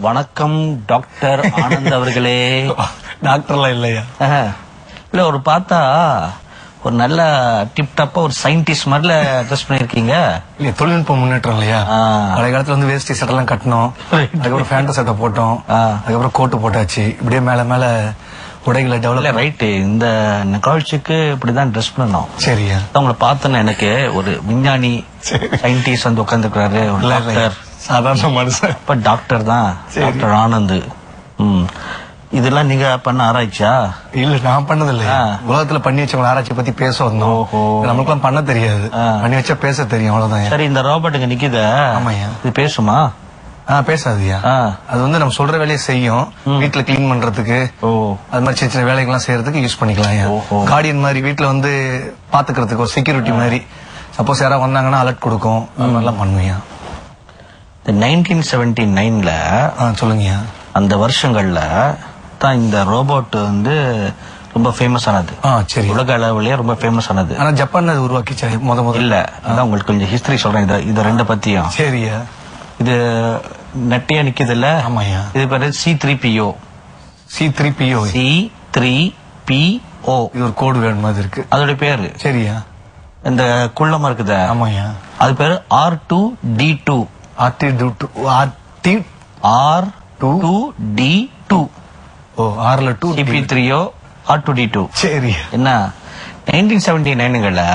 வணக்கம் டாக்டர் ஆனந்த் அவர்களே டாக்டர்லாம் இல்லையா ஆஹா. இல்ல ஒரு பார்த்தா ஒரு நல்ல டிப் டாப்பா ஒரு சயின்டிஸ்ட் மாதிரில ட்ரெஸ் பண்ணிருக்கீங்க இல்லையா தொழில்நுட்ப முன்னேற்றம் இல்லையா ஆ. பழைய காலத்துல வந்து வேஷ்டி சட்டெல்லாம் கட்டணும் அதுக்கப்புறம் ஃபேண்ட் சட்டை போட்டோம் ஆ. அதுக்கப்புறம் கோட்டு போட்டாச்சு இப்படியே மேல மேல உடைகளை இல்ல டெவலப் ரைட்டு இந்த நிகழ்ச்சிக்கு இப்படிதான் ட்ரெஸ் பண்ணணும் சரியா உங்களை பார்த்தோன்னு எனக்கு ஒரு விஞ்ஞானி சயின்டிஸ்ட் வந்து உட்காந்துருக்காரு ஒரு இல்ல, டாக்டர் சாதாரண மனுஷன் இப்ப டாக்டர் தான் சரி. டாக்டர் ஆனந்த் ம் இதெல்லாம் நீங்க பண்ண ஆராய்ச்சியா இல்ல நான் பண்ணது இல்லையா ஆ. உலகத்துல பண்ணி வச்சவங்க ஆராய்ச்சி பத்தி பேச வந்தோம் ஓஹோ. நமக்குலாம் பண்ண தெரியாது ஆ. பண்ணி வச்சா பேச தெரியும் அவ்வளவுதான் சரி இந்த ரோபோட்டுங்க நிக்குத ஆமாய்யா. இது பேசுமா ஆ பேசாதியா ஆ. அது வந்து நம்ம சொல்ற வேலையை செய்யும் வீட்டுல கிளீன் பண்றதுக்கு ஓ அது மாதிரி சின்ன சின்ன வேலைகள்லாம் செய்யறதுக்கு யூஸ் பண்ணிக்கலாம் ஓஹோ. கார்டியன் மாதிரி வீட்டுல வந்து பாத்துக்கிறதுக்கு ஒரு செக்யூரிட்டி மாதிரி சப்போஸ் யாராவது வந்தாங்கன்னா அலர்ட் கொடுக்கும் அந்த மாதிரிலாம் பண்ணுவியா இந்த நைன்டீன் செவன்டி நைன்ல ஆ சொல்லுங்கய்யா அந்த வருஷங்கள்ல தான் இந்த ரோபோட் வந்து ரொம்ப ஃபேமஸ் ஆனது ஆ சரி உலக அளவுலயே ரொம்ப ஃபேமஸ் ஆனது ஆனா ஜப்பான் அது உருவாக்கிச்சா முத முத இல்ல அதான் உங்களுக்கு கொஞ்சம் ஹிஸ்டரி சொல்றேன் இத இத ரெண்டு பத்தியும் சரியா இது நெட்டையா நிக்குது இல்ல ஆமாய்யா இது பேரு C three PO C three PO C three PO இது ஒரு கோடு வேர்டு மாதிரி இருக்கு அதோட பேரு சரியா இந்த குள்ளமா இருக்குதே ஆமாய்யா அது பேரு R two D two R D two two R D R Two. Two D two ஓ ஆறுல டூ சிபி த்ரீயோ ஆர் டூ டி டூ சரி என்ன நைன்டீன் செவன்டி நைனுகளில்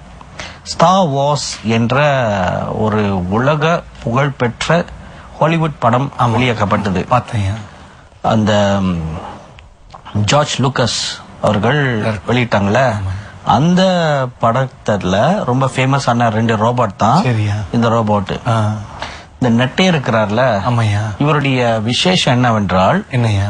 ஸ்டார் வார்ஸ் என்ற ஒரு உலக புகழ்பெற்ற ஹாலிவுட் படம் வெளியாக்கப்பட்டது பார்த்தேன் அந்த ம், ஜார்ஜ் லூக்கஸ் அவர்கள் வெளியிட்டாங்கல்ல அந்த படத்துல ரொம்ப ஃபேமஸ் ஆன ரெண்டு ரோபோட் தான் சரியா இந்த ரோபோட் ஆ இந்த நெட்டே இருக்கிறார்ல ஆமாய்யா இவருடைய விசேஷம் என்னவென்றால் என்னய்யா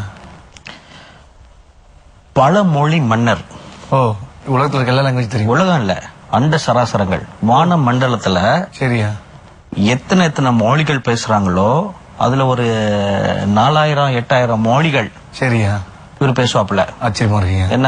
பல மொழி மன்னர் ஓ உலகத்துல இருக்க எல்லா லாங்குவேஜ் தெரியும் உலகம் இல்ல அண்ட சராசரங்கள் வான மண்டலத்துல சரியா எத்தனை எத்தனை மொழிகள் பேசுறாங்களோ அதுல ஒரு நாலாயிரம் எட்டாயிரம் மொழிகள் சரியா இவர் பேசுவாப்புல ஆச்சரியமா இருக்கீங்க என்ன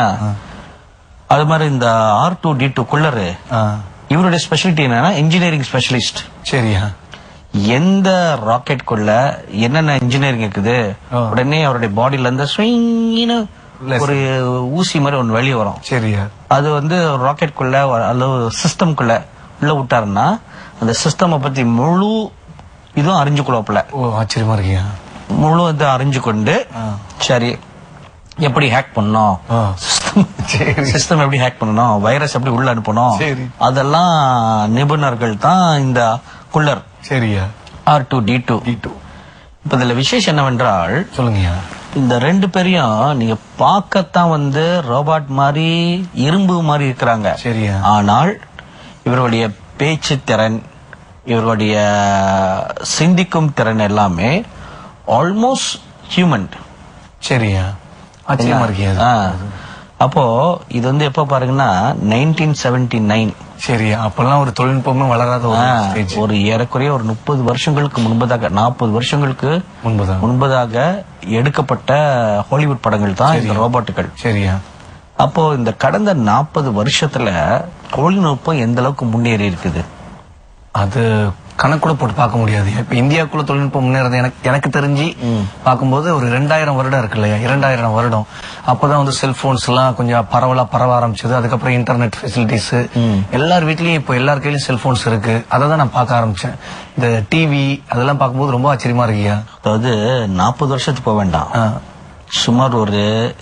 அது மாதிரி இந்த ஆர் டூ டி டூ குள்ளரு ஆ இவருடைய ஸ்பெஷாலிட்டி என்னன்னா இன்ஜினியரிங் ஸ்பெஷலிஸ்ட் சரியா எந்த ராக்கெட்குள்ள என்னென்ன இன்ஜினியரிங் இருக்குது ஆ. உடனே அவருடைய பாடியில இருந்து ஸ்விங்னு Less. ஒரு ஊசி மாதிரி ஒன்று வெளியே வரும் சரியா அது வந்து ராக்கெட்குள்ள அல்லது சிஸ்டம்குள்ள உள்ள விட்டாருன்னா அந்த சிஸ்டம் பத்தி முழு இதுவும் அறிஞ்சுக்கொள்வாப்புல ஓ ஆச்சரியமா இருக்கீங்க முழு இதை அறிஞ்சு கொண்டு ஆ. சரி எப்படி ஹேக் பண்ணணும் ஆ. சரி சிஸ்டம் எப்படி ஹேக் பண்ணணும் வைரஸ் எப்படி உள்ள அனுப்பணும் சரி. அதெல்லாம் நிபுணர்கள் தான் இந்த குள்ளர் சரியா R two D two D two இப்ப இதுல விசேஷம் என்னவென்றால் சொல்லுங்கய்யா இந்த ரெண்டு பேரையும் நீங்க பார்க்கத்தான் வந்து ரோபாட் மாதிரி இரும்பு மாதிரி இருக்கிறாங்க சரியா ஆனால் இவர்களுடைய பேச்சு திறன் இவர்களுடைய சிந்திக்கும் திறன் எல்லாமே ஆல்மோஸ்ட் ஹியூமன் சரியா ஆச்சரியமா இருக்கீங்க அப்போ இது வந்து எப்ப பாருங்கன்னா நைன்டீன் செவன்டி நைன் சரியா அப்பெல்லாம் ஒரு தொழில்நுட்பமும் வளராத ஒரு ஸ்டேஜ் ஒரு ஏறக்குறைய ஒரு முப்பது வருஷங்களுக்கு முன்பதாக நாற்பது வருஷங்களுக்கு முன்பதான் முன்பதாக எடுக்கப்பட்ட ஹாலிவுட் படங்கள் தான் இந்த ரோபோட்டுகள் சரியா அப்போ இந்த கடந்த நாற்பது வருஷத்துல தொழில்நுட்பம் எந்த அளவுக்கு முன்னேறி இருக்குது அது கணக்கூட போட்டு பார்க்க முடியாது இப்ப இந்தியாக்குள்ள தொழில்நுட்பம் முன்னேறது எனக்கு எனக்கு தெரிஞ்சு பார்க்கும்போது ஒரு ரெண்டாயிரம் வருடம் இருக்கு இல்லையா இரண்டாயிரம் வருடம் அப்பதான் வந்து செல்போன்ஸ் எல்லாம் கொஞ்சம் பரவலா பரவ ஆரம்பிச்சது அதுக்கப்புறம் இன்டர்நெட் ஃபெசிலிட்டிஸ் எல்லார் வீட்லயும் இப்போ எல்லார் கையிலயும் செல்போன்ஸ் இருக்கு அதை தான் நான் பார்க்க ஆரம்பிச்சேன் இந்த டிவி அதெல்லாம் பார்க்கும்போது ரொம்ப ஆச்சரியமா இருக்கியா அதாவது நாற்பது வருஷத்துக்கு போக வேண்டாம் சுமார் ஒரு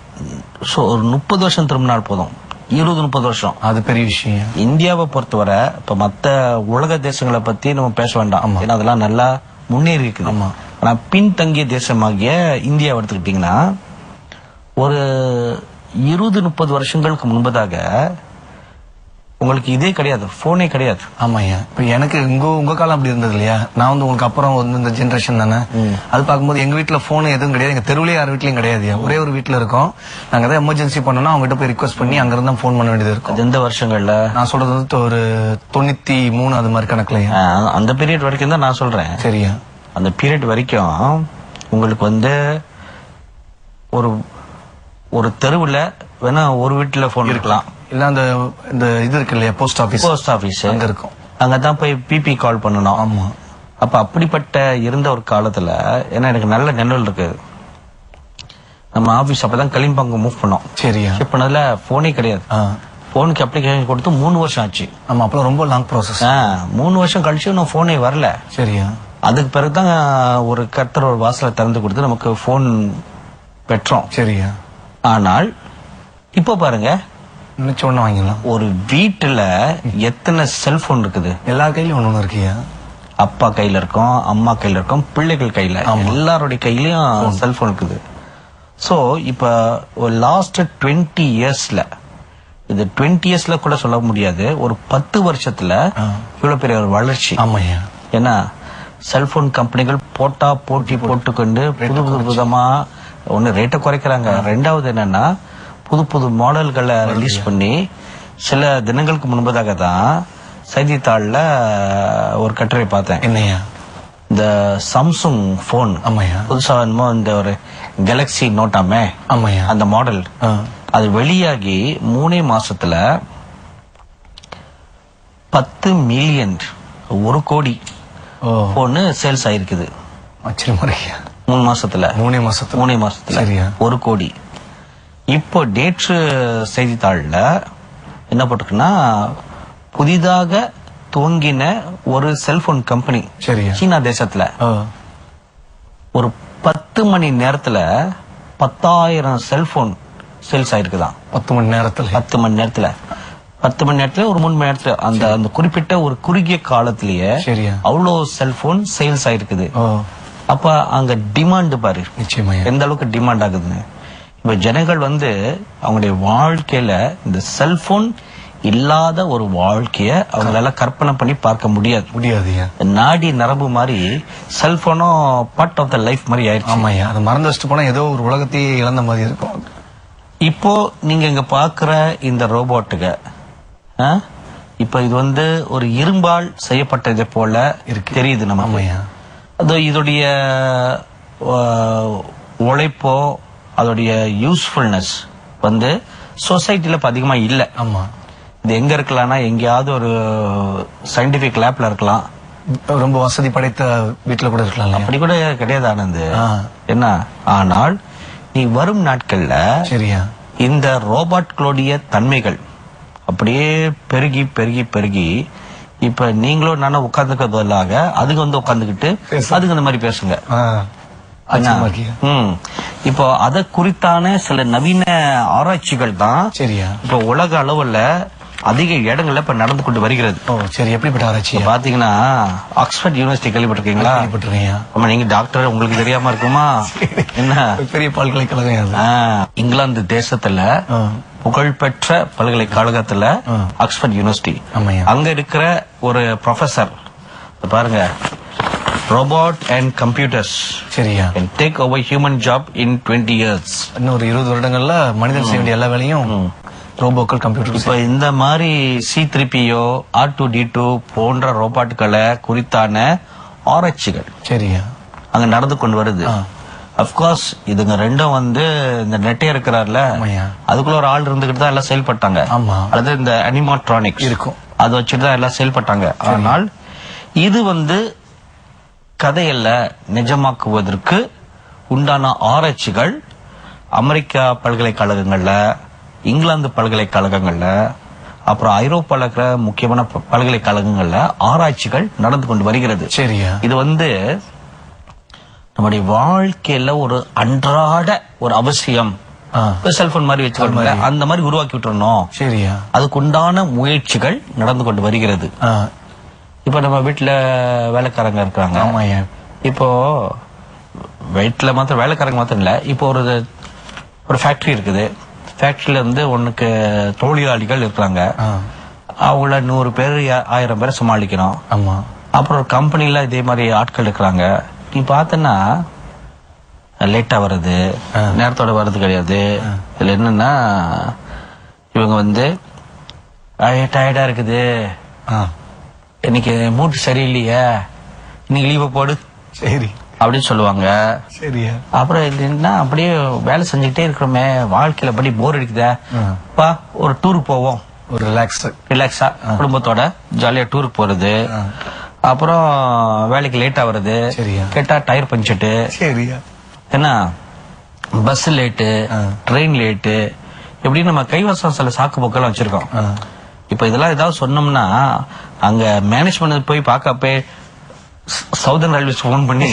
so ஒரு முப்பது வருஷம் திரும்பினால் போதும் இருபது முப்பது வருஷம் அது பெரிய விஷயம் இந்தியாவை பொறுத்தவரை இப்ப மத்த உலக தேசங்களை பத்தி நம்ம பேச வேண்டாம் ஏன்னா அதெல்லாம் நல்லா முன்னேறி இருக்குது ஆமா. ஆனா பின்தங்கிய தேசமாகிய இந்தியாவை எடுத்துக்கிட்டீங்கன்னா ஒரு இருபது முப்பது வருஷங்களுக்கு முன்பதாக உங்களுக்கு இதே கிடையாது போனே கிடையாது ஆமாய்யா இப்ப எனக்கு உங்க உங்க காலம் அப்படி இருந்தது இல்லையா நான் வந்து உங்களுக்கு அப்புறம் வந்து இந்த ஜென்ரேஷன் தானே அது பார்க்கும்போது எங்க வீட்ல போன் எதுவும் கிடையாது எங்க தெருவுலயே யார் வீட்லயும் கிடையாது ஒரே ஒரு வீட்ல இருக்கோம் நாங்க ஏதாவது எமர்ஜென்சி பண்ணோம்னா அவங்க கிட்ட போய் ரிக்வஸ்ட் பண்ணி அங்க இருந்தா போன் பண்ண வேண்டியது இருக்கும் அது எந்த வருஷங்கள்ல நான் சொல்றது வந்து ஒரு தொண்ணூத்தி மூணு அது மாதிரி கணக்குலயா ஆஹ், அந்த பீரியட் வரைக்கும் தான் நான் சொல்றேன் சரியா அந்த பீரியட் வரைக்கும் உங்களுக்கு வந்து ஒரு ஒரு தெருவுல வேணா ஒரு வீட்டுல போன் இருக்கலாம் இல்ல அந்த இந்த இது இருக்கு இல்லையா போஸ்ட் ஆபீஸ் போஸ்ட் ஆபீஸ் அங்க இருக்கும் அங்கதான் போய் பிபி கால் பண்ணணும் ஆமா அப்ப அப்படிப்பட்ட இருந்த ஒரு காலத்துல ஏன்னா எனக்கு நல்ல நினைவு இருக்கு நம்ம ஆபீஸ் அப்பதான் களிம்பாங்க மூவ் பண்ணோம் சரியா ஷிப் பண்ணதுல போனே கிடையாது ஆ. போனுக்கு அப்ளிகேஷன் கொடுத்து மூணு வருஷம் ஆச்சு ஆமா அப்பலாம் ரொம்ப லாங் ப்ராசஸ் ஆ, மூணு வருஷம் கழிச்சு இன்னும் போனே வரல சரியா அதுக்கு பிறகுதான் ஒரு கர்த்தர் ஒரு வாசலை திறந்து கொடுத்து நமக்கு போன் பெற்றோம் சரியா ஆனால் இப்போ பாருங்க நினைச்ச உடனே வாங்கிடலாம் ஒரு வீட்டுல எத்தனை செல்போன் இருக்குது எல்லா கையிலயும் ஒண்ணு ஒண்ணு இருக்கியா அப்பா கையில இருக்கும் அம்மா கையில இருக்கும் பிள்ளைகள் கையில எல்லாருடைய கையிலயும் செல்போன் இருக்குது சோ இப்ப லாஸ்ட் டுவெண்ட்டி இயர்ஸ்ல இது டுவெண்ட்டி இயர்ஸ்ல கூட சொல்ல முடியாது ஒரு பத்து வருஷத்துல இவ்வளவு பெரிய ஒரு வளர்ச்சி ஆமாய்யா ஏன்னா செல்போன் கம்பெனிகள் போட்டா போட்டி போட்டுக்கொண்டு புது புது விதமா ஒன்னு ரேட்டை குறைக்கிறாங்க ரெண்டாவது என்னன்னா புது புது மாடல்களை ரிலீஸ் பண்ணி சில தினங்களுக்கு முன்பதாக தான் செய்தித்தாள்ல ஒரு கட்டுரை பார்த்தேன் என்னையா இந்த சாம்சுங் போன் ஆமாய்யா புதுசா என்னமோ இந்த ஒரு கேலக்ஸி நோட்டாமே ஆமாய்யா அந்த மாடல் ஆ. அது வெளியாகி மூணே மாசத்துல பத்து மில்லியன் ஒரு கோடி ஓ போன்னு சேல்ஸ் ஆயிருக்குது ஆச்சரியமா இருக்கியா மூணு மாசத்துல மூணே மாசத்துல மூணே மாசத்துல சரியா ஒரு கோடி இப்போ நேற்று செய்தித்தாள்ல என்ன போட்டிருக்குன்னா புதிதாக துவங்கின ஒரு செல்போன் கம்பெனி சரியா சீனா தேசத்துல ஓ ஒரு பத்து மணி நேரத்துல பத்தாயிரம் செல்போன் சேல்ஸ் ஆயிருக்குதான் பத்து மணி நேரத்துல பத்து மணி நேரத்துல பத்து மணி நேரத்துல ஒரு மூணு மணி நேரத்துல அந்த அந்த குறிப்பிட்ட ஒரு குறுகிய காலத்திலேயே சரியா அவ்வளோ செல்போன் சேல்ஸ் ஆயிருக்குது ஓ அப்ப அங்க டிமாண்ட் பாரு நிச்சயமாய்யா எந்த அளவுக்கு டிமாண்ட் ஆகுதுன்னு இப்ப ஜனங்கள் வந்து அவங்களுடைய வாழ்க்கையில இந்த செல்போன் இல்லாத ஒரு வாழ்க்கைய அவங்களால கற்பனை பண்ணி பார்க்க முடியாது முடியாதுயா நாடி நரம்பு மாதிரி செல்போனும் பார்ட் ஆஃப் த லைஃப் மாதிரி ஆயிடுச்சு ஆமாய்யா அதை மறந்து வச்சுட்டு போனா ஏதோ ஒரு உலகத்தையே இழந்த மாதிரி இருக்கும் இப்போ நீங்க இங்க பாக்குற இந்த ரோபோட்டுக ஆ? இப்ப இது வந்து ஒரு இரும்பால் செய்யப்பட்டதை போல இருக்கு. தெரியுது நமக்கு ஆமாய்யா அது இதோடைய ஆ, உழைப்போ அதோடைய யூஸ்ஃபுல்னஸ் வந்து சொசைட்டில இப்ப அதிகமா இல்ல ஆமா இது எங்க இருக்கலாம்னா எங்கேயாவது ஒரு சயின்டிபிக் லேப்ல இருக்கலாம் ரொம்ப வசதி படைத்த வீட்டுல கூட இருக்கலாம் அப்படி கூட கிடையாது ஆனந்த் ஆ. என்ன ஆனால் நீ வரும் நாட்கள்ல சரியா இந்த ரோபாட்களுடைய தன்மைகள் அப்படியே பெருகி பெருகி பெருகி இப்ப நீங்களும் நானும் உட்கார்ந்துக்கிறது பதிலாக அதுக்கு வந்து உட்கார்ந்துக்கிட்டு பேசு. அதுக்கு இந்த மாதிரி பேசுங்க ஆ, என்ன? ஆச்சரியமா இருக்கியா ம். இப்போ அத குறித்தான சில நவீன ஆராய்ச்சிகள் தான் சரியா இப்போ உலக அளவுல அதிக இடங்கள்ல இப்ப நடந்து கொண்டு வருகிறது ஓ சரி எப்படிப்பட்ட ஆராய்ச்சியா இப்ப பாத்தீங்கன்னா ஆக்ஸ்போர்ட் யூனிவர்சிட்டி கேள்விப்பட்டிருக்கீங்களா கேள்விப்பட்டிருக்கேன் ஆமா நீங்க டாக்டர் உங்களுக்கு தெரியாம இருக்குமா என்ன பெரிய பல்கலைக்கழகம் அது ஆ, இங்கிலாந்து தேசத்துல ஆ, புகழ்பெற்ற பல்கலைக்கழகத்துல ஆ. ஆக்ஸ்போர்ட் யூனிவர்சிட்டி ஆமாய்யா அங்க இருக்கிற ஒரு ப்ரொஃபசர் பாருங்க ரோபோட் அண்ட் கம்ப்யூட்டர்ஸ் சரியா can take over human job in 20 years இன்னும் ஒரு இருபது வருடங்கள்ல மனிதன் செய்ய வேண்டிய எல்லா வேலையும் ரோபோக்கள் கம்ப்யூட்டர் இப்ப இந்த மாதிரி C three P O R two D two போன்ற ரோபாட்டுகளை குறித்தான ஆராய்ச்சிகள் சரியா அங்க நடந்து கொண்டு வருது ஆ. அப்கோர்ஸ் இதுங்க ரெண்டும் வந்து இந்த நெட்டே இருக்கிறார்ல ஆமாய்யா. அதுக்குள்ள ஒரு ஆள் இருந்துகிட்டு தான் எல்லாம் செயல்பட்டாங்க ஆமா. அல்லது இந்த அனிமாட்ரானிக்ஸ் இருக்கும். அதை வச்சுட்டு தான் எல்லாம் செயல்பட்டாங்க ஆனால் இது வந்து கதையல்ல நிஜமாக்குவதற்கு உண்டான ஆராய்ச்சிகள் அமெரிக்கா பல்கலைக்கழகங்கள்ல இங்கிலாந்து பல்கலைக்கழகங்கள்ல அப்புறம் ஐரோப்பால இருக்கிற முக்கியமான ப- பல்கலைக்கழகங்கள்ல ஆராய்ச்சிகள் நடந்து கொண்டு வருகிறது சரியா இது வந்து நம்முடைய வாழ்க்கையில ஒரு அன்றாட ஒரு அவசியம் ஆ, செல்போன் மாதிரி வச்சுக்கோங்க அந்த மாதிரி உருவாக்கி விட்டுறணும் சரியா அதுக்கு உண்டான முயற்சிகள் நடந்து கொண்டு வருகிறது ஆ, இப்ப நம்ம வீட்டுல வேலைக்காரங்க இருக்கிறாங்க ஆமாய்யா இப்போ வீட்டுல மாத்திரம் வேலைக்காரங்க மாத்திரம் இல்ல இப்போ ஒரு ஒரு ஃபேக்டரி இருக்குது ஃபேக்டரியில இருந்து உனக்கு தொழிலாளிகள் இருக்கிறாங்க ஆ, அவங்கள நூறு பேர் யா- ஆயிரம் பேரை சமாளிக்கணும் ஆமா அப்புறம் ஒரு கம்பெனில இதே மாதிரி ஆட்கள் இருக்கிறாங்க நீ பார்த்தனா லேட்டா வர்றது ஆ. நேரத்தோட வர்றது கிடையாது இதுல என்னன்னா இவங்க வந்து டயர்டா இருக்குது ஆ, இன்னைக்கு மூட்டு சரியில்லையே இன்னைக்கு லீவை போடு சரி அப்படின்னு சொல்லுவாங்க சரியா அப்புறம் இல்லைன்னா அப்படியே வேலை செஞ்சுக்கிட்டே இருக்கிறோமே வாழ்க்கையில படி போர் அடிக்குதே ஆ. பா ஒரு டூர் போவோம் ஒரு ரிலாக்ஸ் ரிலாக்ஸா குடும்பத்தோட ஜாலியா டூர் போறது ஆ. அப்புறம் வேலைக்கு லேட்டா வருது சரியா. கேட்டா டயர் பஞ்சட்டு சரியா என்ன பஸ் லேட்டு ஆ. ட்ரெயின் லேட்டு இப்படி நம்ம கைவசம் சில சாக்கு போக்கெல்லாம் வச்சிருக்கோம் ஆ. இப்ப இதெல்லாம் ஏதாவது சொன்னோம்னா அங்க மேனேஜ்மெண்ட் போய் பார்க்கப்பே சவுதர்ன் ரயில்வேஸ் ஃபோன் பண்ணி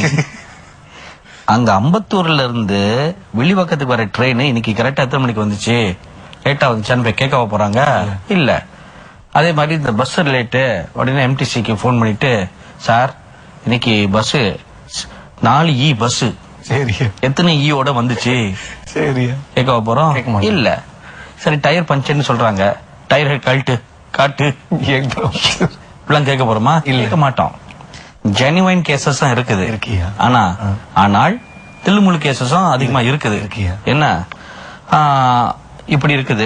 அங்க அம்பத்தூர்ல இருந்து வெளிப்பக்கத்துக்கு வர ட்ரெயின் இன்னைக்கு கரெக்டா எத்தனை மணிக்கு வந்துச்சு லேட்டா வந்துச்சான்னு போய் கேட்க போறாங்க இல்ல அதே மாதிரி இந்த பஸ் லேட்டு உடனே எம்டிசிக்கு ஃபோன் பண்ணிட்டு சார் இன்னைக்கு பஸ் நாலு இ பஸ் சரியா எத்தனை ஈயோட வந்துச்சு சரியா கேட்க போறோம் கேட்க மாட்டோம். இல்ல சரி டயர் பஞ்சர்னு சொல்றாங்க டயர் ஹெட் கழட்டு காட்டு இப்படிலாம் கேட்க போறோமா கேட்க மாட்டோம் ஜெனுவைன் கேசஸ் இருக்குது இருக்கியா? ஆனா ஆனால் தில்லுமுள்ளு கேசஸும் அதிகமா இருக்குது இருக்கியா? என்ன ஆ, இப்படி இருக்குது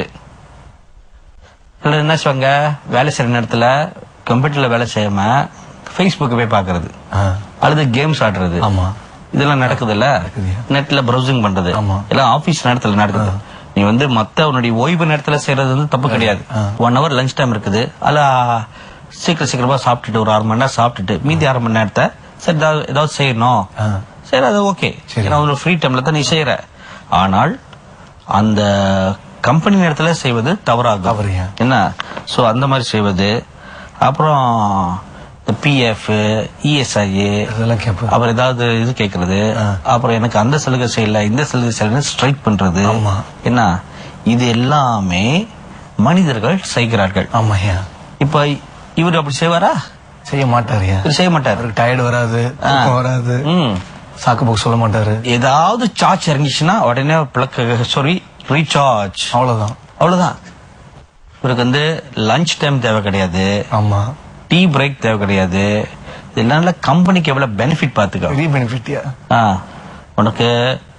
சிலர் என்ன செய்வாங்க வேலை செய்யற நேரத்துல கம்ப்யூட்டர்ல வேலை செய்யாம ஃபேஸ்புக் போய் பாக்குறது ஆ. அல்லது கேம்ஸ் ஆடுறது ஆமா இதெல்லாம் நடக்குதுல்ல நடக்குதுயா. நெட்ல ப்ரௌசிங் பண்றது ஆமா. எல்லாம் ஆபீஸ் நேரத்துல நடக்குது நீ வந்து மத்த உன்னுடைய ஓய்வு நேரத்துல செய்யறது வந்து தப்பு கிடையாது ஆ. ஒன் ஹவர் லஞ்ச் டைம் இருக்குது அல்ல சீக்கிரம் சீக்கிரமா சாப்பிட்டுட்டு ஒரு அரை மணி நேரம் சாப்பிட்டுட்டு மீதி அரை மணி நேரத்தை சரி ஏதாவது ஏதாவது செய்யணும் ஆ. சரி அது ஓகே சரி. ஏன்னா ஒரு ஃப்ரீ டைம்ல தான் நீ செய்யற ஆனால் அந்த கம்பெனி நேரத்துல செய்வது தவறாகும் தவறுயா. என்ன சோ அந்த மாதிரி செய்வது அப்புறம் இந்த பிஎஃப் இஎஸ்ஐ இதெல்லாம் கேட்பேன் அப்புறம் ஏதாவது இது கேக்குறது ஆ. அப்புறம் எனக்கு அந்த சலுகை செய்யல இந்த சலுகை செய்யல ஸ்ட்ரைக் பண்றது ஆமா. என்ன இது எல்லாமே மனிதர்கள் செய்கிறார்கள் ஆமாய்யா இப்ப இவர் அப்படி செய்வாரா செய்ய மாட்டாருயா இவர் செய்ய மாட்டாரு அவருக்கு டயர்டு வராது ஆ. தூக்கம் வராது ம். சாக்கு போக்கு சொல்ல மாட்டாரு ஏதாவது சார்ஜ் இறங்கிச்சுன்னா உடனே பிளக் சாரி ரீசார்ஜ் அவ்வளவுதான் அவ்வளவுதான் இவருக்கு வந்து லஞ்ச் டைம் தேவை கிடையாது ஆமா டீ பிரேக் தேவை கிடையாது இதனால கம்பெனிக்கு எவ்வளவு பெனிஃபிட் பாத்துக்கோ பெரிய பெனிஃபிட்யா ஆ, உனக்கு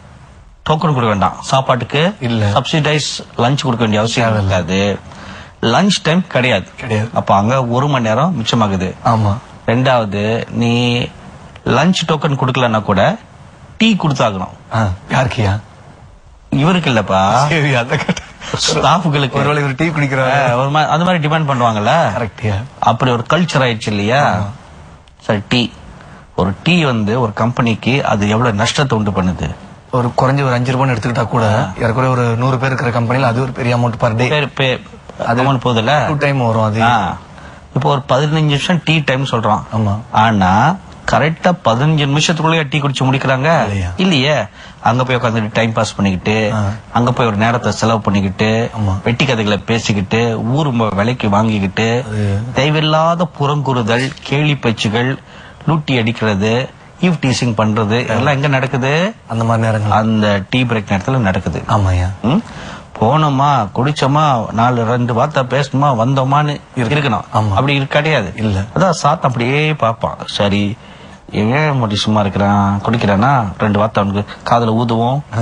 டோக்கன் கொடுக்க வேண்டாம் சாப்பாட்டுக்கு இல்ல. சப்சிடைஸ் லஞ்ச் கொடுக்க வேண்டிய அவசியம் தேவையில்ல. இருக்காது லஞ்ச் டைம் கிடையாது கிடையாது. அப்ப அங்க ஒரு மணி நேரம் மிச்சமாகுது ஆமா ரெண்டாவது நீ லஞ்ச் டோக்கன் கொடுக்கலன்னா கூட டீ கொடுத்தாகணும் ஆ, யாருக்கியா இவருக்கு இல்லப்பா சரி அத கேட்ட ஸ்டாஃபுகளுக்கு ஒருவேளை இவர் டீ குடிக்கிறாரு ஒரு மாதிரி அந்த மாதிரி டிமாண்ட் பண்ணுவாங்கல்ல கரெக்டியா அப்படி ஒரு கல்ச்சர் ஆயிடுச்சு இல்லையா சரி டீ ஒரு டீ வந்து ஒரு கம்பெனிக்கு அது எவ்வளவு நஷ்டத்தை உண்டு பண்ணுது ஒரு குறைஞ்ச ஒரு அஞ்சு ரூபான்னு எடுத்துக்கிட்டா கூட ஏறக்குறைய ஒரு நூறு பேர் இருக்கிற கம்பெனில அது ஒரு பெரிய அமௌண்ட் பர் டே பேர் பே அது அமௌண்ட் போகுதுல்ல டூ டைம் வரும் அது ஆ. இப்போ ஒரு பதினஞ்சு நிமிஷம் டீ டைம் சொல்றான் ஆமா ஆனா கரெக்டா பதினஞ்சு நிமிஷத்துக்குள்ளேயே டீ குடிச்சு முடிக்கிறாங்க இல்லையா? இல்லையே அங்க போய் உட்காந்துட்டு டைம் பாஸ் பண்ணிக்கிட்டு ஆ. அங்க போய் ஒரு நேரத்தை செலவு பண்ணிக்கிட்டு ஆமா. வெட்டி கதைகளை பேசிக்கிட்டு ஊர் ம- விலைக்கு வாங்கிக்கிட்டு அது- தேவையில்லாத புறங்குறுதல் கேலி பேச்சுகள் லூட்டி அடிக்கிறது ஈவ் டீசிங் பண்றது இதெல்லாம் எங்க நடக்குது அந்த மாதிரி நேரங்கள் அந்த டீ பிரேக் நேரத்துல நடக்குது ஆமாய்யா ம்? போனோமா குடிச்சோமா நாலு ரெண்டு வார்த்தை பேசணுமா வந்தோமான்னு இருக்கணும் ஆமா. அப்படி இருக்க கிடையாது இல்ல. அதான் சாத்தம் அப்படியே பார்ப்பான் சரி ஏன் முடி சும்மா இருக்கிறான் குடிக்கிறானா ரெண்டு வார்த்தை அவனுக்கு காதுல ஊதுவோம் ஆ.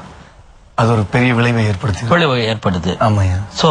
அது ஒரு பெரிய விளைவை ஏற்படுத்தி விளைவு ஏற்படுது ஆமாய்யா சோ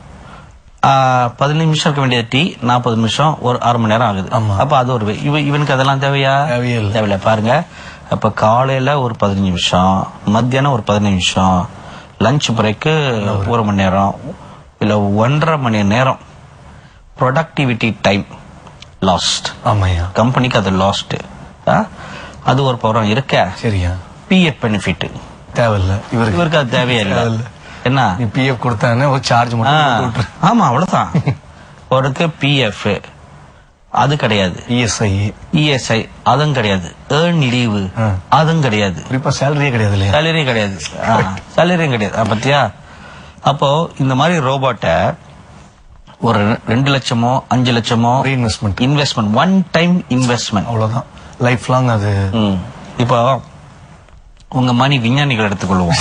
பதினஞ்சு நிமிஷம் இருக்க வேண்டிய டீ நாற்பது நிமிஷம் ஒரு அரை மணி நேரம் ஆகுது ஆமா. அப்ப அது ஒரு வே- இவ- இவனுக்கு அதெல்லாம் தேவையா தேவையே இல்ல. தேவையில்ல பாருங்க அப்ப காலையில ஒரு பதினஞ்சு நிமிஷம் மத்தியானம் ஒரு பதினஞ்சு நிமிஷம் லஞ்ச் பிரேக்கு ஒரு மணி நேரம் இல்ல ஒன்றரை மணி நேரம் ப்ரொடக்டிவிட்டி டைம் லாஸ்ட் ஆமாய்யா கம்பெனிக்கு அது லாஸ்ட் அது ஒரு புறம் இருக்க சரியா பிஎஃப் பெனிஃபிட் தேவையில்ல இவருக்கு இவருக்கு அது தேவையே இல்லை தேவையில்ல. என்ன நீ பிஎஃப் கொடுத்தானே ஒரு சார்ஜ் ஆ, மட்டும் போட்டு விட்டுரு. ஆமா அவ்வளவுதான் ஒருக்கு பிஎஃப் அது கிடையாது இஎஸ்ஐ இஎஸ்ஐ அதுவும் கிடையாது ஏர்ன் லீவு ஆ. அதுவும் கிடையாது குறிப்பா சேலரியே கிடையாது இல்லையா சேலரியும் கிடையாது சேலரியும் கிடையாது ஆ, பாத்தியா அப்போ இந்த மாதிரி ரோபோட்டை ஒரு ரெண்டு லட்சமோ அஞ்சு லட்சமோ investment investment one time investment அவ்வளவுதான் லைஃப் லாங் அது இப்போ உங்க மாதிரி விஞ்ஞானிகள் எடுத்துக்கொள்வோம்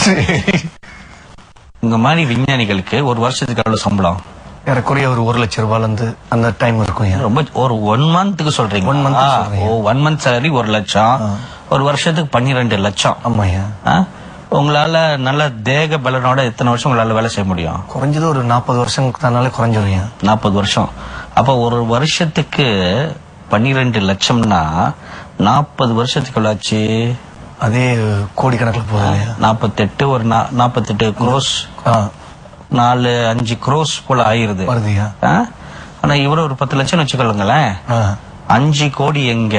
உங்க மாதிரி விஞ்ஞானிகளுக்கு ஒரு வருஷத்துக்கு எவ்வளவு சம்பளம் ஏறக்குறைய ஒரு ஒரு லட்சம் ரூபாயில இருந்து அந்த டைம் இருக்கும் ஏன் ரொம்ப ஒரு ஒன் மந்த்துக்கு சொல்றீங்க One month க்கு சொல்றீங்க. ஓ ஒன் மந்த் சேலரி ஒரு லட்சம் ஒரு வருஷத்துக்கு பன்னிரெண்டு லட்சம் ஆமாய்யா ஆ? உங்களால நல்ல தேக பலனோட எத்தனை வருஷம் உங்களால வேலை செய்ய முடியும் குறைஞ்சது ஒரு நாற்பது வருஷம் தானாலே குறைஞ்சிரும் ஏன் நாற்பது வருஷம் அப்ப ஒரு வருஷத்துக்கு பன்னிரெண்டு லட்சம்னா நாற்பது வருஷத்துக்கு எவ்வளவு ஆச்சு அதே கோடிக்கணக்கில் போகுது இல்லையா நாற்பத்தெட்டு ஒரு நா- நாற்பத்தெட்டு குரோஸ் ஆ, நாலு அஞ்சு குரோஸ் போல ஆயிருது வருதுயா ஆ? ஆனா இவரு ஒரு பத்து லட்சம் வச்சுக்கொள்ளுங்களேன் ஆ, அஞ்சு கோடி எங்க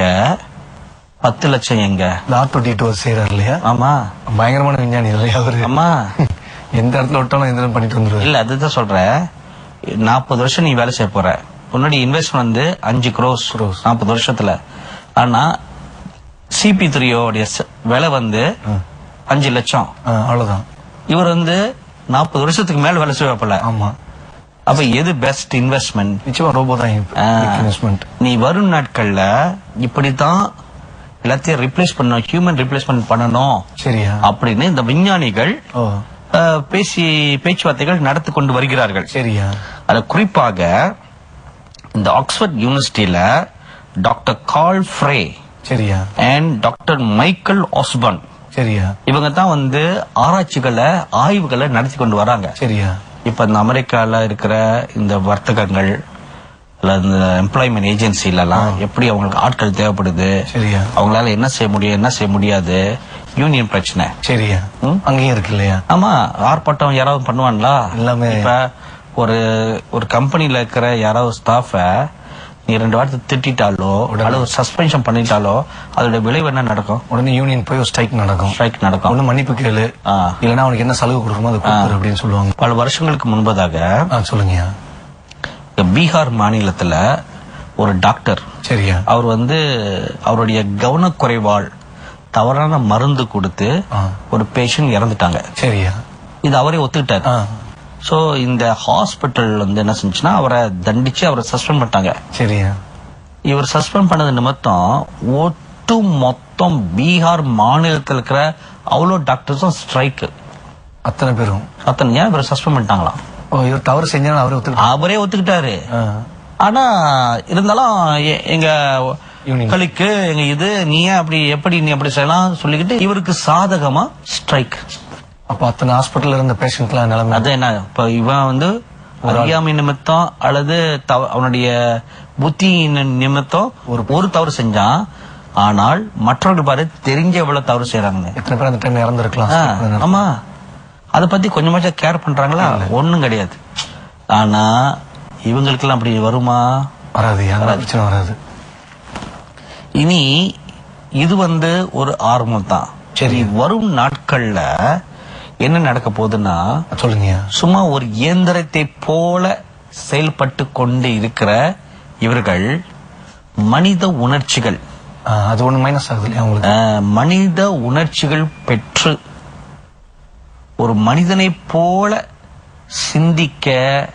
பத்து லட்சம் எங்க இந்த ஆட்டோ டீட்டோ செய்யறாரு இல்லையா ஆமா பயங்கரமான விஞ்ஞானி இல்லையா அவரு ஆமா எந்த இடத்துல விட்டாலும் எந்த இடத்துல பண்ணிட்டு வந்துருவாரு இல்ல அதுதான் சொல்றேன் நாற்பது வருஷம் நீ வேலை செய்ய போற உன்னோட இன்வெஸ்ட் வந்து அஞ்சு க்ரோஸ் நாற்பது வருஷத்துல ஆனா சிபி த்ரீயோடைய விலை வந்து அஞ்சு லட்சம் ஆ, அவ்வளவுதான் இவர் வந்து நாற்பது வருஷத்துக்கு மேல வேலை செய்யப்பல ஆமா அப்ப எது பெஸ்ட் இன்வெஸ்ட்மெண்ட் நிச்சயமா ரோபோ தான் இன்வெஸ்ட்மெண்ட் நீ வரும் நாட்கள்ல இப்படித்தான் எல்லாத்தையும் ரிப்ளேஸ் பண்ணணும் ஹியூமன் ரிப்ளேஸ்மெண்ட் பண்ணணும் சரியா அப்படின்னு இந்த விஞ்ஞானிகள் ஓ அஹ், பேசி பேச்சுவார்த்தைகள் நடத்தி கொண்டு வருகிறார்கள் சரியா அது குறிப்பாக இந்த ஆக்ஸ்போர்ட் யூனிவர்சிட்டியில டாக்டர் கால் ஃப்ரே சரியா அண்ட் டாக்டர் மைக்கேல் ஆஸ்பன் சரியா இவங்க தான் வந்து ஆராய்ச்சிகளை ஆய்வுகளை நடத்தி கொண்டு வராங்க சரியா இப்ப இந்த அமெரிக்கால இருக்கிற இந்த வர்த்தகங்கள் இல்ல இந்த எம்ப்ளாய்மெண்ட் ஏஜென்சிலலாம் எப்படி அவங்களுக்கு ஆட்கள் தேவைப்படுது சரியா அவங்களால என்ன செய்ய முடியும் என்ன செய்ய முடியாது யூனியன் பிரச்சனை சரியா ம்? அங்கேயும் இருக்கு இல்லையா ஆமா ஆர்ப்பாட்டம் யாராவது பண்ணுவாங்களா எல்லாமே. இப்ப ஒரு ஒரு கம்பெனில இருக்கிற யாராவது ஸ்டாஃப நீ ரெண்டு வாரத்தை திட்டாலோ அல்லது சஸ்பென்ஷன் பண்ணிட்டாலோ அதோட விளைவு என்ன நடக்கும் உடனே யூனியன் போய் ஒரு ஸ்ட்ரைக் நடக்கும் ஸ்ட்ரைக் நடக்கும் ஒண்ணு மன்னிப்பு கேளு ஆ. இல்லைன்னா அவனுக்கு என்ன சலுகை கொடுக்கணுமோ அதை கொடுத்துரு அப்படின்னு சொல்லுவாங்க பல வருஷங்களுக்கு முன்பதாக ஆ, சொல்லுங்கய்யா இந்த பீகார் மாநிலத்துல ஒரு டாக்டர் சரியா அவர் வந்து அவருடைய கவனக்குறைவால் தவறான மருந்து கொடுத்து ஆ. ஒரு பேஷண்ட் இறந்துட்டாங்க சரியா இது அவரே ஒத்துக்கிட்டாரு ஆ சோ இந்த ஹாஸ்பிட்டல் வந்து என்ன செஞ்சுன்னா அவரை தண்டிச்சு அவரை சஸ்பெண்ட் பண்ணிட்டாங்க சரியா இவர் சஸ்பெண்ட் பண்ணது நிமித்தம் ஒட்டு மொத்தம் பீகார் மாநிலத்தில் இருக்கிற அவ்வளோ டாக்டர்ஸும் ஸ்ட்ரைக் அத்தனை பேரும் அத்தனை ஏன் இவர் சஸ்பெண்ட் பண்ணிட்டாங்களாம் ஓ இவர் தவறு செஞ்சாலும் அவரே ஒத்துக்கிட்டாரு அவரே ஒத்துக்கிட்டாரு ஆ. ஆனா இருந்தாலும் எ- எங்க Union. களுக்கு எங்க இது நீ ஏன் அப்படி எப்படி நீ அப்படி செய்யலாம் சொல்லிக்கிட்டு இவருக்கு சாதகமா ஸ்ட்ரைக் அப்ப அத்தனை ஹாஸ்பிட்டல்ல இருந்த பேஷண்ட்லாம் நிலைமை அது என்ன இப்ப இவன் வந்து அறியாமை நிமித்தம் அல்லது தவ- அவனுடைய புத்தி நி- நிமித்தம் ஒரு ஒரு தவறு செஞ்சான் ஆனால் மற்றவர்கள் பாரு தெரிஞ்ச எவ்வளவு தவறு செய்யறாங்க எத்தனை பேர் அந்த டைம் இறந்துருக்கலாம் ஆமா அத பத்தி கொஞ்சமாச்சும் கேர் பண்றாங்களா ஒண்ணும் கிடையாது ஆனா இவங்களுக்கெல்லாம் அப்படி வருமா வராது அந்த பிரச்சனை வராது இனி இது வந்து ஒரு ஆர்வம் தான் சரி. வரும் நாட்கள்ல என்ன நடக்க போகுதுன்னா சொல்லுங்கய்யா சும்மா ஒரு இயந்திரத்தை போல செயல்பட்டு கொண்டு இருக்கிற இவர்கள் மனித உணர்ச்சிகள் ஆ, அது ஒண்ணு மைனஸ் ஆகுது இல்லையா உங்களுக்கு அஹ், மனித உணர்ச்சிகள் பெற்று ஒரு மனிதனை போல சிந்திக்க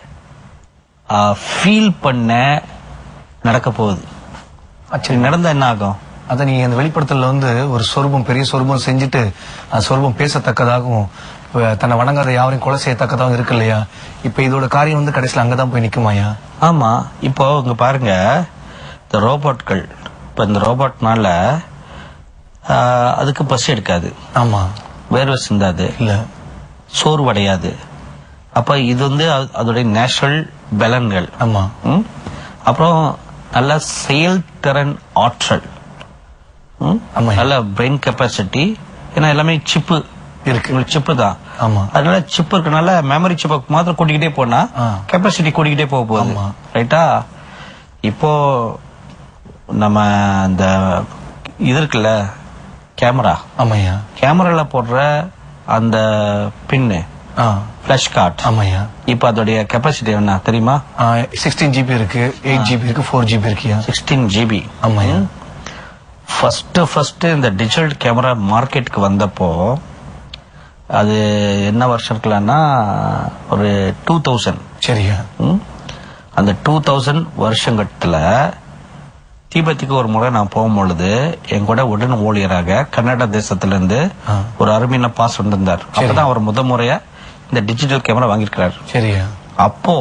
ஃபீல் பண்ண நடக்க போகுது சரி நடந்தா என்ன ஆகும் அத நீங்க இந்த வெளிப்படுத்தல வந்து ஒரு சொரூபம் பெரிய சொரூபம் செஞ்சுட்டு அந்த சொரூபம் பேசத்தக்கதாகவும் இப்ப தன்னை வணங்காத யாரையும் கொலை செய்யத்தக்கதாகவும் இருக்கு இல்லையா இப்ப இதோட காரியம் வந்து கடைசியில அங்கதான் போய் நிக்குமாயா ஆமா இப்போ இங்க பாருங்க இந்த ரோபோட்கள் இப்ப இந்த ரோபோட்னால ஆஹ், அதுக்கு பசி எடுக்காது ஆமா வேர்வை சிந்தாது இல்ல சோர்வடையாது அப்ப இது வந்து அது- அதோடைய நேச்சுரல் பலன்கள் ஆமா ம்? அப்புறம் நல்ல செயல்திறன் ஆற்றல் ம்? ஆமா. நல்ல பிரெயின் கெப்பாசிட்டி ஏன்னா எல்லாமே சிப்பு இருக்கு சிப்பு தான் ஆமா அதனால சிப் இருக்கனால மெமரி சிப்பை மாத்திரம் கூட்டிக்கிட்டே போனா ஆ. கெப்பாசிட்டி கூட்டிக்கிட்டே போக போகுது ஆமா. ரைட்டா இப்போ நம்ம இந்த இது இருக்குல்ல கேமரா ஆமாய்யா கேமரால போடுற அந்த பின்னு ஆ பிளஷ் கார்ட் ஆமாய்யா இப்போ அதோடைய கெப்பாசிட்டி என்ன தெரியுமா சிக்ஸ்டீன் ஜிபி இருக்கு எயிட் ஜிபி இருக்கு ஃபோர் ஜிபி இருக்குயா சிக்ஸ்டீன் ஜிபி ஆமாய்யா ஃபர்ஸ்ட் ஃபர்ஸ்ட் இந்த டிஜிட்டல் கேமரா மார்க்கெட்டுக்கு வந்தப்போ அது என்ன வருஷம் இருக்கலாம்னா ஒரு டூ தௌசண்ட் சரியா அந்த டூ தௌசண்ட் வருஷங்கத்துல தீபத்துக்கு ஒரு முறை நான் போகும்பொழுது என் கூட உடன் ஊழியராக கன்னட தேசத்துல இருந்து ஆ. ஒரு அருமையான பாஸ் வந்திருந்தார் அப்பதான் அவர் முத முறையா இந்த டிஜிட்டல் கேமரா வாங்கியிருக்கிறார் சரியா அப்போ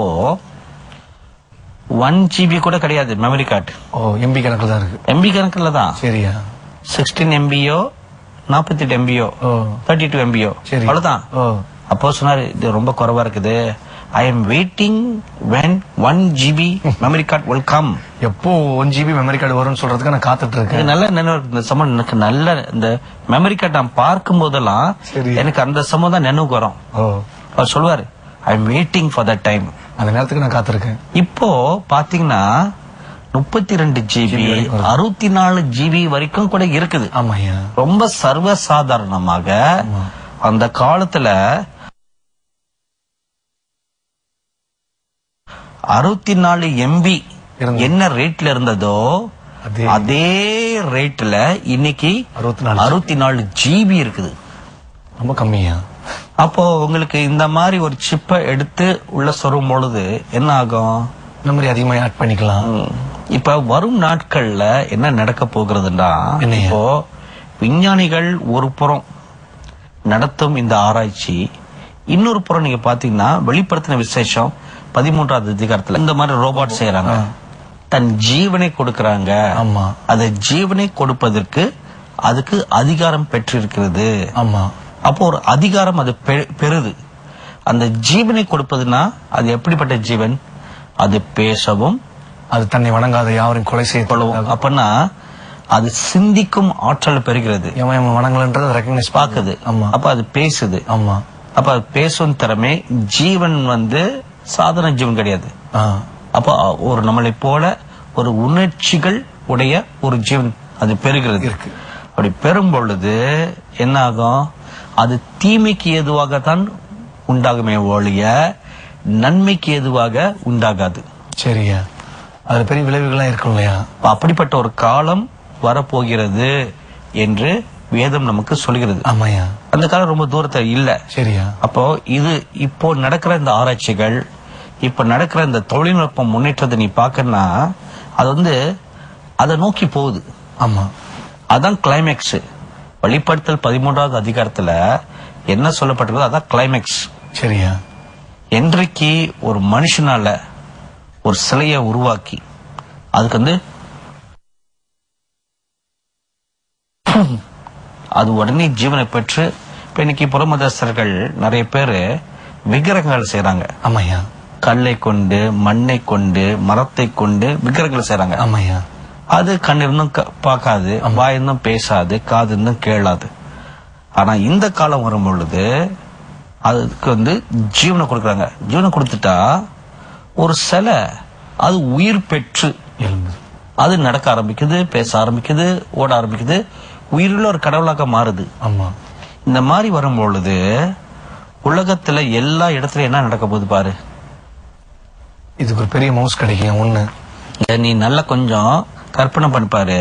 ஒன் ஜிபி கூட கிடையாது மெமரி கார்டு ஓ எம்பி கணக்குல தான் இருக்கு எம்பி கணக்குல தான் சரியா சிக்ஸ்டீன் எம்பியோ நாற்பத்தி எட்டு எம்பியோ ஓ தேர்ட்டி டூ எம்பியோ சரி அவ்வளவுதான் ஓ அப்போ சொன்னாரு இது ரொம்ப குறைவா இருக்குது I'm waiting when one GB memory card will come எப்போ ஒன் ஜிபி மெமரி கார்டு வரும்னு சொல்றதுக்கு நான் காத்துட்டு இது இருக்கேன் நல்ல நினைவு இருக்கு. இந்த சமம் எனக்கு நல்ல இந்த மெமரி கார்டு நான் பார்க்கும் போதெல்லாம் சரி. எனக்கு அந்த சமம் தான் நினைவுக்கு வரும் ஓ அவர் சொல்லுவாரு I'm waiting for that time அந்த நேரத்துக்கு நான் காத்திருக்கேன் இப்போ பாத்தீங்கன்னா முப்பத்தி ரெண்டு ஜிபி அறுபத்தி நாலு ஜிபி வரைக்கும் கூட இருக்குது ஆமா ஐயா ரொம்ப சர்வ சாதாரணமாக அந்த காலத்துல அறுபத்தி நாலு எம்பி இருந்தது. என்ன ரேட்ல இருந்ததோ அதே அதே ரேட்ல இன்னைக்கு அறுபத்தி நாலு அறுபத்தி நாலு ஜிபி இருக்குது ரொம்ப கம்மியா அப்போ உங்களுக்கு இந்த மாதிரி ஒரு சிப்பை எடுத்து உள்ள சொரும் பொழுது என்ன ஆகும் மெமரி அதிகமா ஆட் பண்ணிக்கலாம் ம். இப்ப வரும் நாட்கள்ல என்ன நடக்க போகிறதுன்னா என்னய்யா? இப்போ விஞ்ஞானிகள் ஒரு புறம் நடத்தும் இந்த ஆராய்ச்சி இன்னொரு புறம் நீங்க பாத்தீங்கன்னா வெளிப்படுத்தின விசேஷம் பதிமூன்றாவது அதிகாரத்துல இந்த மாதிரி ரோபோட் செய்யறாங்க தன் ஜீவனை கொடுக்கறாங்க ஆமா அது ஜீவனை கொடுப்பதற்கு அதுக்கு அதிகாரம் பெற்றிருக்கிறது ஆமா அப்போ ஒரு அதிகாரம் அது பெ- பெறுது அந்த ஜீவனை கொடுப்பதுன்னா அது எப்படிப்பட்ட ஜீவன் அது பேசவும் அது தன்னை வணங்காத யாவரையும் கொலை செய்ய கொள்ளவும் அப்பன்னா அது சிந்திக்கும் ஆற்றல் பெறுகிறது எவன் எவன் வணங்கலன்றது ரெக்கக்னைஸ் பாக்குது ஆமா அப்ப அது பேசுது ஆமா அப்ப அது பேசும் திறமை ஜீவன் வந்து சாதாரண ஜீவன் கிடையாது ஆ அப்ப ஒரு நம்மளை போல ஒரு உணர்ச்சிகள் உடைய ஒரு ஜீவன் அது பெறுகிறது இருக்கு. அப்படி பெறும் பொழுது என்ன ஆகும் அது தீமைக்கு ஏதுவாகத்தான் உண்டாகுமே ஒழிய நன்மைக்கு ஏதுவாக உண்டாகாது சரியா அதுல பெரிய விளைவுகள்லாம் இருக்கும் இல்லையா அப்ப அப்படிப்பட்ட ஒரு காலம் வரப்போகிறது என்று வேதம் நமக்கு சொல்கிறது ஆமாயா அந்த காலம் ரொம்ப தூரத்துல இல்ல சரியா அப்போ இது இப்போ நடக்கிற இந்த ஆராய்ச்சிகள் இப்ப நடக்கிற இந்த தொழில்நுட்ப முன்னேற்றத்தை நீ பாக்கன்னா அது வந்து அதை நோக்கி போகுது ஆமா அதான் கிளைமேக்ஸ் வெளிப்படுத்தல் பதிமூன்றாவது அதிகாரத்துல என்ன சொல்லப்பட்டிருக்கோ அதான் கிளைமேக்ஸ் சரியா என்றைக்கு ஒரு மனுஷனால ஒரு சிலையை உருவாக்கி அதுக்கு வந்து அது உடனே ஜீவனை பெற்று இப்ப இன்னைக்கு புறமதஸ்தர்கள் நிறைய பேரு விக்கிரகங்கள் செய்றாங்க ஆமாயா கல்லை கொண்டு மண்ணை கொண்டு மரத்தை கொண்டு விக்கிரகங்கள் செய்றாங்க ஆமாயா அது கண் இருந்தும் க- பார்க்காது வாய் இருந்தும் பேசாது காது இருந்தும் கேளாது ஆனா இந்த காலம் வரும் பொழுது அதுக்கு வந்து ஜீவனை கொடுக்கறாங்க ஜீவனை கொடுத்துட்டா ஒரு சிலை அது உயிர் பெற்று எலும்பு அது நடக்க ஆரம்பிக்குது பேச ஆரம்பிக்குது ஓட ஆரம்பிக்குது உயிருள்ள ஒரு கடவுளாக மாறுது ஆமா இந்த மாதிரி வரும் பொழுது உலகத்துல எல்லா இடத்துலயும் என்ன நடக்க போகுது பாரு இதுக்கு ஒரு பெரிய மவுஸ் கிடைக்கும் ஒண்ணு இத நீ நல்லா கொஞ்சம் கற்பனை பண்ணிப்பாரு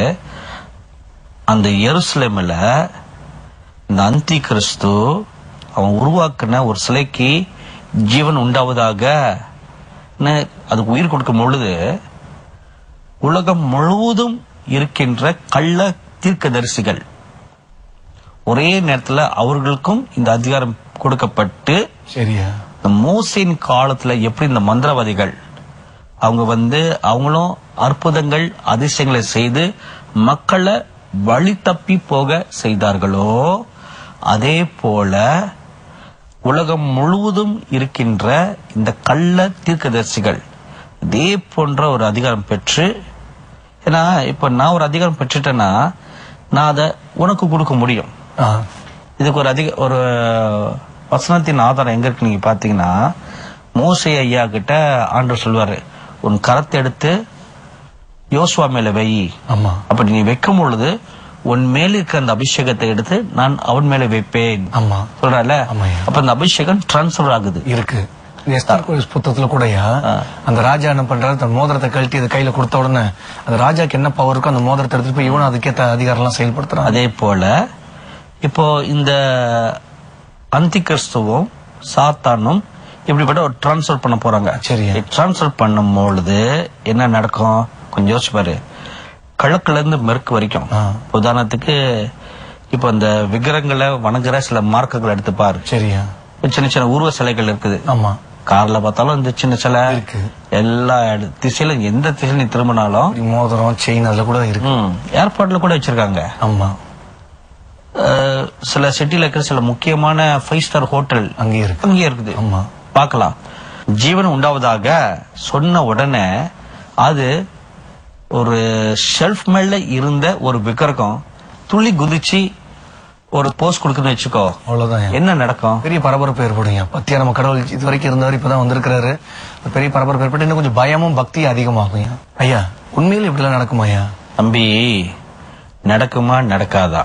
அந்த எருசலேம்ல இந்த அந்தி கிறிஸ்து அவன் உருவாக்குன ஒரு சிலைக்கு ஜீவன் உண்டாவதாக அதுக்கு உயிர் கொடுக்கும் பொழுது உலகம் முழுவதும் இருக்கின்ற கள்ள தீர்க்கதரிசிகள் ஒரே நேரத்துல அவர்களுக்கும் இந்த அதிகாரம் கொடுக்கப்பட்டு சரியா இந்த மோசையின் காலத்துல எப்படி இந்த மந்திரவாதிகள் அவங்க வந்து அவங்களும் அற்புதங்கள் அதிசயங்களை செய்து மக்களை வழி தப்பி போக செய்தார்களோ அதே போல உலகம் முழுவதும் இருக்கின்ற இந்த கள்ள தீர்க்கதரிசிகள் இதே போன்ற ஒரு அதிகாரம் பெற்று ஏன்னா இப்ப நான் ஒரு அதிகாரம் பெற்றுட்டேன்னா நான் அதை உனக்கு கொடுக்க முடியும் ஆ இதுக்கு ஒரு அதிக ஒரு வசனத்தின் ஆதாரம் எங்க இருக்கு நீங்க பாத்தீங்கன்னா மோசே ஐயா கிட்ட ஆண்டவர் சொல்வாரு உன் கரத்தை எடுத்து யோசுவா மேல வை ஆமா அப்படி நீ வைக்கும் பொழுது உன் மேல இருக்கிற அந்த அபிஷேகத்தை எடுத்து நான் அவன் மேல வைப்பேன் ஆமா சொல்றல ஆமாய்யா. அப்ப அந்த அபிஷேகம் டிரான்ஸ்பர் ஆகுது இருக்கு இந்த எஸ்தர் கோயில் புத்தகத்துல கூடயா ஆ. அந்த ராஜா என்ன பண்றாரு தன் மோதிரத்தை கழட்டி அதை கையில கொடுத்த உடனே அந்த ராஜாக்கு என்ன பவர் இருக்கோ அந்த மோதிரத்தை எடுத்துட்டு போய் இவனும் அதுக்கேத்த அதிகாரம் எல்லாம் செயல்படுத்துறான் அதே போல இப்போ இந்த அந்தி கிறிஸ்துவும் சாத்தானும் இப்படிப்பட்ட ஒரு டிரான்ஸ்ஃபர் பண்ண போறாங்க சரியா. டிரான்ஸ்ஃபர் பண்ணும் பொழுது என்ன நடக்கும் கொஞ்சம் யோசிச்சு பாரு கிழக்குல இருந்து மேற்கு வரைக்கும் ஆ. உதாரணத்துக்கு இப்போ இந்த விக்கிரகங்களை வணங்குற சில மார்க்கங்கள் எடுத்து பாரு சரியா சின்ன சின்ன உருவ சிலைகள் இருக்குது ஆமா கார்ல பார்த்தாலும் இந்த சின்ன சிலை இருக்கு. எல்லா இட- திசையிலும் எந்த திசையில நீ திரும்பினாலும் இப்படி மோதிரம் செயின் அதுல கூட இருக்கு ம், ஏர்போர்ட்ல கூட வச்சிருக்காங்க ஆமா அஹ், சில சிட்டில இருக்கிற சில முக்கியமான ஃபைவ் ஸ்டார் ஹோட்டல் அங்கேயே இருக்கு அங்கே இருக்குது ஆமா பார்க்கலாம் ஜீவன் உண்டாவதாக சொன்ன உடனே அது ஒரு ஷெல்ஃப் மேல இருந்த ஒரு விக்கிரகம் துள்ளி குதிச்சு ஒரு போஸ்ட் கொடுக்குன்னு வச்சுக்கோ அவ்வளவுதான் என்ன நடக்கும் பெரிய பரபரப்பு ஏற்படுங்க பத்தியா நம்ம கடவுள் இது வரைக்கும் இருந்தவர் இப்பதான் வந்திருக்கிறாரு ஒரு பெரிய பரபரப்பு ஏற்பட்டு இன்னும் கொஞ்சம் பயமும் பக்தியும் அதிகமாகும் ஐயா உண்மையில இப்படிலாம் நடக்குமாயா தம்பி நடக்குமா நடக்காதா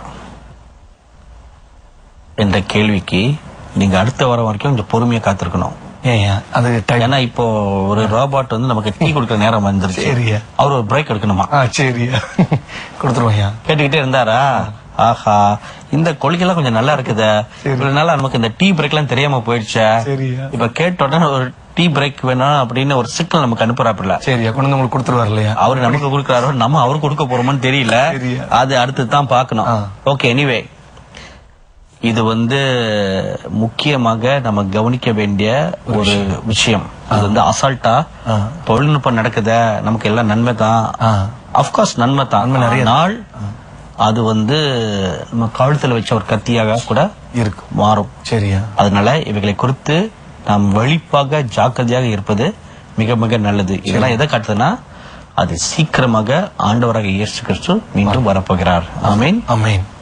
என்ற கேள்விக்கு நீங்க அடுத்த வாரம் வரைக்கும் கொஞ்சம் பொறுமையா காத்திருக்கணும் ஏயா அது டைம் ஏன்னா இப்போ ஒரு ரோபோட் வந்து நமக்கு டீ கொடுக்குற நேரம் வந்துருச்சு சரியா. அவர் ஒரு பிரேக் எடுக்கணுமா ஆ சரியா கொடுத்துருவோம்யா கேட்டுக்கிட்டே இருந்தாரா ஆஹா இந்த கொள்கைலாம் கொஞ்சம் நல்லா இருக்குதே இவ்வளவு நாளா நமக்கு இந்த டீ பிரேக் எல்லாம் தெரியாம போயிடுச்சே சரியா. இப்ப கேட்ட உடனே ஒரு டீ பிரேக் வேணும் அப்படின்னு ஒரு சிக்கல் நமக்கு அனுப்புறாப்புல சரியா கொண்டு வந்து உங்களுக்கு கொடுத்துருவார் இல்லையா அவரு நமக்கு கொடுக்கறாரோ நம்ம அவருக்கு கொடுக்க போறோமோன்னு தெரியல சரியா. அது அடுத்து தான் பார்க்கணும் ஆ. ஓகே எனிவே இது வந்து முக்கியமாக நம்ம கவனிக்க வேண்டிய ஒரு விஷயம் அது வந்து அசால்ட்டா ஆ. தொழில்நுட்பம் நடக்குத நமக்கு எல்லாம் நன்மை தான் ஆ. அப்கோர்ஸ் நன்மை தான் நன்மை நிறைய நாள் அது வந்து நம்ம கழுத்துல வச்ச ஒரு கத்தியாக கூட இருக்கும் மாறும் சரியா அதனால இவைகளை குறித்து நாம் வெளிப்பாக ஜாக்கிரதையாக இருப்பது மிக மிக நல்லது இதெல்லாம் எதை காட்டுதுன்னா அது சீக்கிரமாக ஆண்டவராக இயேசு கிறிஸ்து மீண்டும் வரப்போகிறார் ஆமீன் அமேன்